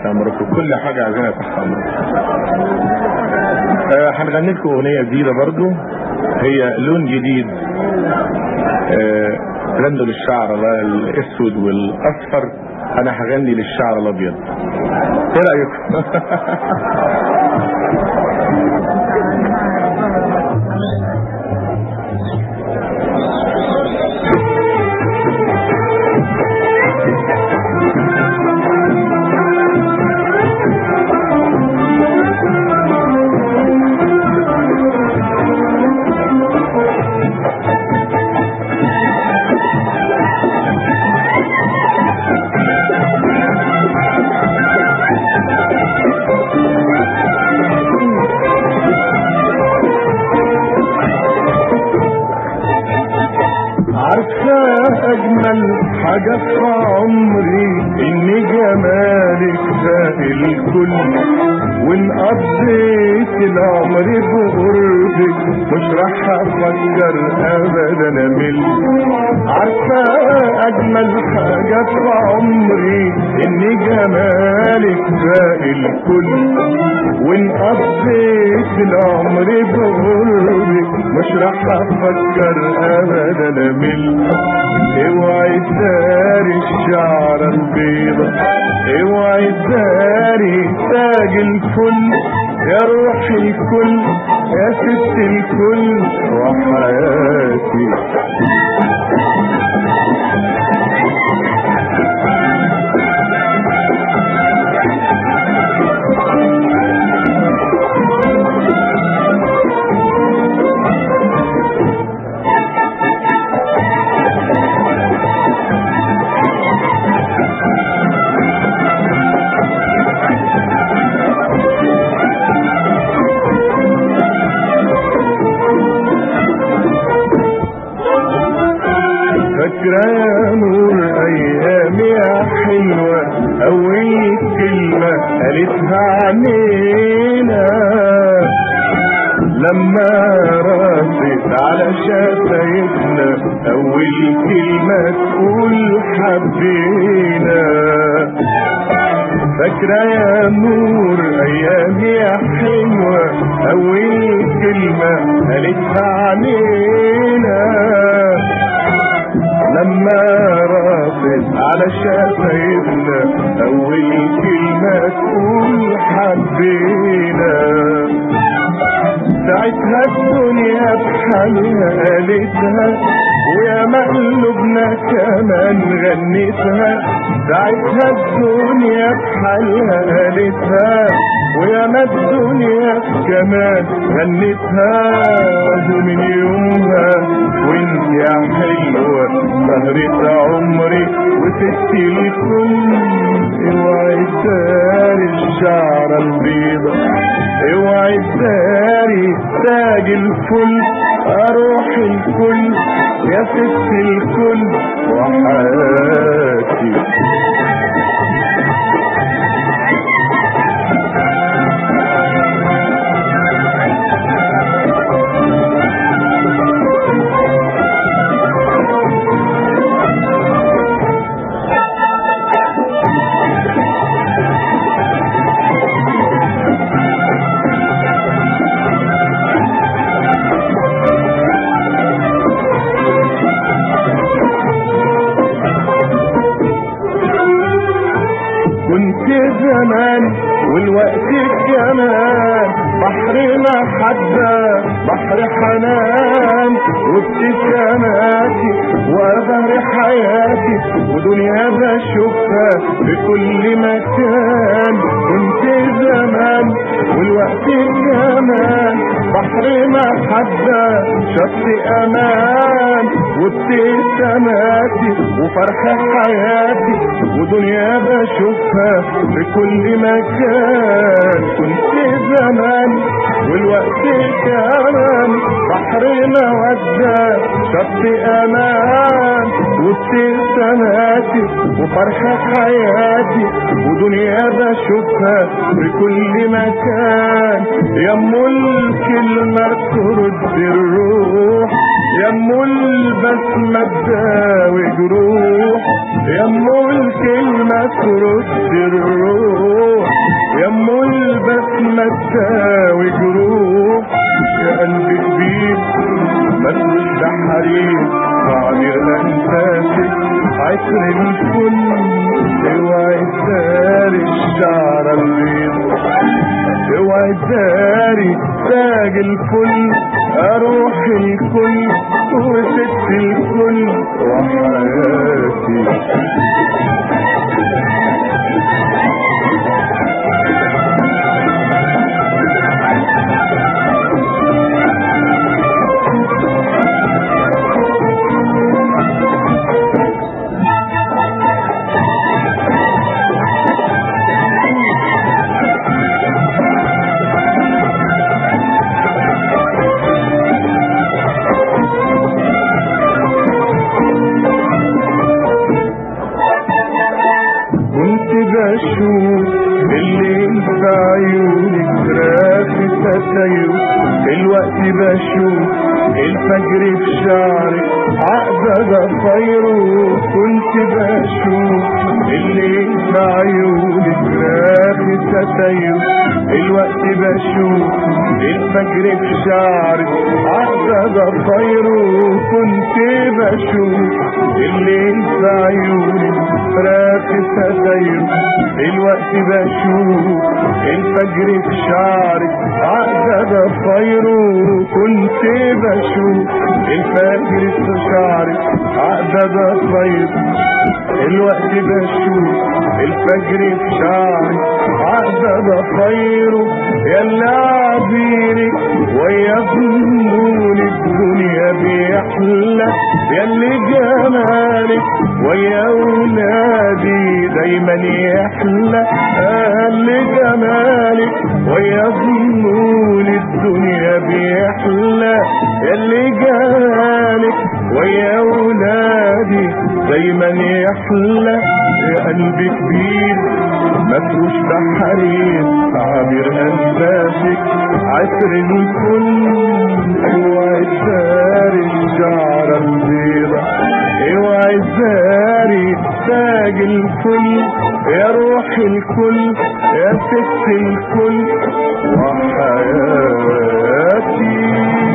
امركم كل حاجه عايزينها تحت امركم آه، هنغني لكم اغنيه جديده برضو هي لون جديد آه، غنوا للشعر بقى الاسود والاصفر انا هغني للشعر الابيض ايه رايكم عارفة أجمل حاجة في عمري إن جمالك فاق الكل وإن قضيت العمر بقربك مش راح أفكر أبدا أمل عارفة أجمل حاجة في عمري إن جمالك فاق الكل وإن قضيت العمر بقربك مش راح أفكر أبدا أمل اوعي تداري الشعر البيضة اوعي تداري تاج الفل يا روح الكل يا ست الكل وحياتي فاكرة يا نور ايام يا حلوة اول كلمة قالتها عنينا لما راست على شفايفنا اول كلمة تقول حبينا فاكرة يا نور ايام يا حلوة اول كلمة قالتها عنينا لما رافض على شفايفنا اول كلمة تقول حبينا ساعتها الدنيا بحالها قالتها ويا مقلوبنا كمان غنيتها ساعتها الدنيا بحالها قالتها ويا ما الدنيا كمان غنيتها ومن يومها وانت يا حلوة سهرة عمري وست الكل اوعي تداري الشعر البيضة اوعي تداري تاج الفل اروح الكل يا ست الكل وحياتي كنت زمان والوقت كمان بحر محبة بحر حنان وابتساماتي وبهر حياتي ودنيا بشوفها في كل مكان كنت زمان والوقت كمان بحر محبة شط امان وابتساماتي وفرح حياتي ودنيا بشوفها في كل مكان كنت زمان والوقت كمان بحر مودة شط امان وابتساماتي وفرح حياتي ودنيا بشوفها في كل مكان يا ام الكلمة ترد الروح يا ام البسمة تداوي جروح يا ام الكلمة ترد الروح يا ام البسمة تداوي جروح يا قلبي كبير بس ده حرير بعمر انفاسك عطر الكل اوعي تداري الشعر البيض اوعي تداري تاج الكل اروح الكل وست الكل وحياتي كنت بشوف الليل في عيونك رافي ستاير الوقت بشوف الفجر في شعرك عقدة ضفايره كنت بشوف الليل في عيونك رافي ستاير الوقت بشوف الفجر في شعرك عقدة ضفايره كنت بشوف الليل في عيونك راقي ستاير الوقت بشوف الفجر في شعرك عقدة ضفايره كنت بشوف الفجر في شعرك عقدة ضفايره الوقت بشوف الفجر في شعرك عقدة ضفايره يلا عبيرك ويا ظنون الدنيا بيحلى ياللي جمالك ويا ولادي دايما يحلى اللي جمالك ويا ظنون الدنيا بيحلى ياللي جمالك ويا ولادي دايما يحلى يا قلبي كبير مفروش بحرير عابر انفاسك عطر الكل اوعي تساري الشعر البيضة اوعي تساري تاج الكل يا روح الكل يا ست الكل وحياتي